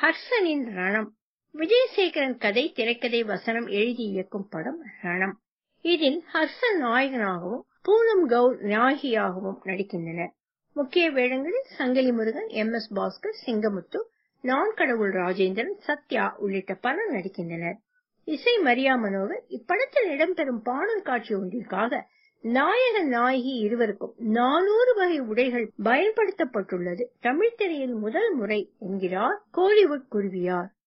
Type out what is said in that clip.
ஹர்ஷனின் ரணம் விஜயசேகரன் கதை திரைக்கதை வசனம் எழுதி இயக்கும் படம் ரணம் இதில் ஹர்ஷன் நாயகனாகவும் பூனம் கவுர் நாயகியாகவும் நடிக்கின்றனர் முக்கிய வேடங்களில் சங்கிலி முருகன் எம் எஸ் பாஸ்கர் சிங்கமுத்து நான் கடவுள் ராஜேந்திரன் சத்யா உள்ளிட்ட பலர் நடிக்கின்றனர் இசை மரியா மனோகர் இப்படத்தில் இடம்பெறும் பாடல் காட்சி ஒன்றிற்காக நாயக நாயகி இருவருக்கும் நானூறு வகை உடைகள் பயன்படுத்தப்பட்டுள்ளது தமிழ் திரையில் முதல் முறை என்கிறார் கோலிவுட் குருவியார்